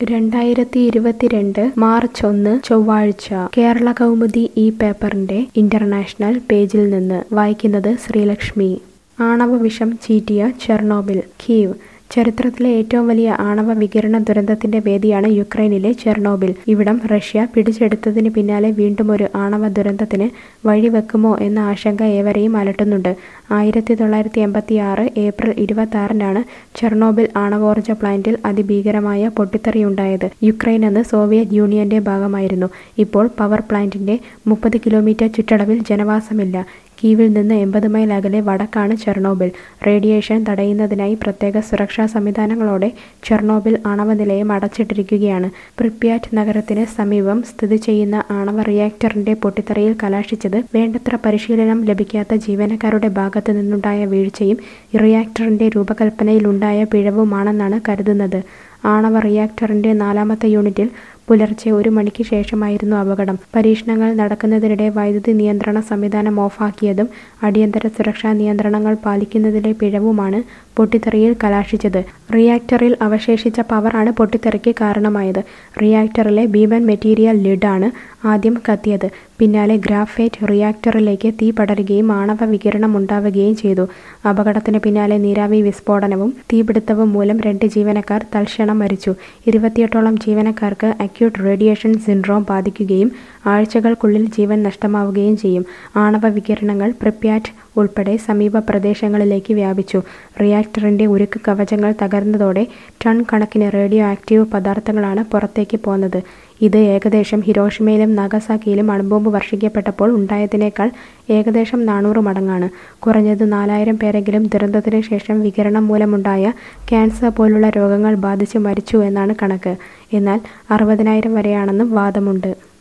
രണ്ടായിരത്തി ഇരുപത്തിരണ്ട് മാർച്ച് ഒന്ന് ചൊവ്വാഴ്ച കേരള കൗമുദി ഈ പേപ്പറിന്റെ ഇന്റർനാഷണൽ പേജിൽ നിന്ന് വായിക്കുന്നത് ശ്രീലക്ഷ്മി ആണവ വിഷം ചീറ്റിയ ചെർണോബിൽ കീവ് ചരിത്രത്തിലെ ഏറ്റവും വലിയ ആണവ വികിരണ ദുരന്തത്തിന്റെ വേദിയാണ് യുക്രൈനിലെ ചെർണോബിൽ ഇവിടം റഷ്യ പിടിച്ചെടുത്തതിന് പിന്നാലെ വീണ്ടും ഒരു ആണവ ദുരന്തത്തിന് വഴിവെക്കുമോ എന്ന ആശങ്ക ഏവരെയും അലട്ടുന്നുണ്ട് ആയിരത്തി തൊള്ളായിരത്തി എൺപത്തി ആറ് ഏപ്രിൽ ഇരുപത്തി ആറിനാണ് ചെർണോബിൽ ആണവോർജ പ്ലാന്റിൽ അതിഭീകരമായ പൊട്ടിത്തെറിയുണ്ടായത് യുക്രൈൻ അന്ന് സോവിയറ്റ് യൂണിയന്റെ ഭാഗമായിരുന്നു ഇപ്പോൾ പവർ പ്ലാന്റിന്റെ മുപ്പത് കിലോമീറ്റർ ചുറ്റളവിൽ ജനവാസമില്ല കീവിൽ നിന്ന് എൺപത് മൈൽ അകലെ വടക്കാണ് ചെർണോബിൽ റേഡിയേഷൻ തടയുന്നതിനായി പ്രത്യേക സുരക്ഷാ സംവിധാനങ്ങളോടെ ചെർണോബിൽ ആണവ നിലയം അടച്ചിട്ടിരിക്കുകയാണ് പ്രിപ്യാറ്റ് നഗരത്തിന് സമീപം സ്ഥിതി ചെയ്യുന്ന ആണവ റിയാക്ടറിന്റെ പൊട്ടിത്തെറിയിൽ കലാശിച്ചത് വേണ്ടത്ര പരിശീലനം ലഭിക്കാത്ത ജീവനക്കാരുടെ ഭാഗത്തു നിന്നുണ്ടായ വീഴ്ചയും റിയാക്ടറിന്റെ രൂപകൽപ്പനയിലുണ്ടായ പിഴവുമാണെന്നാണ് കരുതുന്നത് ആണവ റിയാക്ടറിന്റെ നാലാമത്തെ യൂണിറ്റിൽ പുലർച്ചെ ഒരു മണിക്ക് ശേഷമായിരുന്നു അപകടം പരീക്ഷണങ്ങൾ നടക്കുന്നതിനിടെ വൈദ്യുതി നിയന്ത്രണ സംവിധാനം ഓഫാക്കിയതും അടിയന്തര സുരക്ഷാ നിയന്ത്രണങ്ങൾ പാലിക്കുന്നതിലെ പിഴവുമാണ് പൊട്ടിത്തെറിയിൽ കലാശിച്ചത് റിയാക്ടറിൽ അവശേഷിച്ച പവറാണ് പൊട്ടിത്തെറിക്ക് കാരണമായത് റിയാക്ടറിലെ ഭീമൻ മെറ്റീരിയൽ ലിഡാണ് ആദ്യം കത്തിയത് പിന്നാലെ ഗ്രാഫൈറ്റ് റിയാക്ടറിലേക്ക് തീ പടരുകയും ആണവ വികിരണം ഉണ്ടാവുകയും ചെയ്തു അപകടത്തിന് പിന്നാലെ നീരാവി വിസ്ഫോടനവും തീപിടുത്തവും മൂലം രണ്ട് ജീവനക്കാർ തൽക്ഷണം മരിച്ചു ഇരുപത്തിയെട്ടോളം ജീവനക്കാർക്ക് അക്യൂട്ട് റേഡിയേഷൻ സിൻഡ്രോം ബാധിക്കുകയും ആഴ്ചകൾക്കുള്ളിൽ ജീവൻ നഷ്ടമാവുകയും ചെയ്യും ആണവ വികിരണങ്ങൾ പ്രിപ്യാറ്റ് ഉൾപ്പെടെ സമീപ പ്രദേശങ്ങളിലേക്ക് വ്യാപിച്ചു റിയാക്ടറിന്റെ ഉരുക്ക് കവചങ്ങൾ തകർന്നതോടെ ടൺ കണക്കിന് റേഡിയോ ആക്റ്റീവ് പദാർത്ഥങ്ങളാണ് പുറത്തേക്ക് പോന്നത് ഇത് ഏകദേശം ഹിരോഷിമയിലും നാഗസാക്കിയിലും അണുബോംബ് വർഷിക്കപ്പെട്ടപ്പോൾ ഉണ്ടായതിനേക്കാൾ ഏകദേശം നാനൂറ് മടങ്ങാണ് കുറഞ്ഞത് നാലായിരം പേരെങ്കിലും ദുരന്തത്തിന് ശേഷം വികിരണം മൂലമുണ്ടായ ക്യാൻസർ പോലുള്ള രോഗങ്ങൾ ബാധിച്ച് മരിച്ചു എന്നാണ് കണക്ക് എന്നാൽ അറുപതിനായിരം വരെയാണെന്നും വാദമുണ്ട്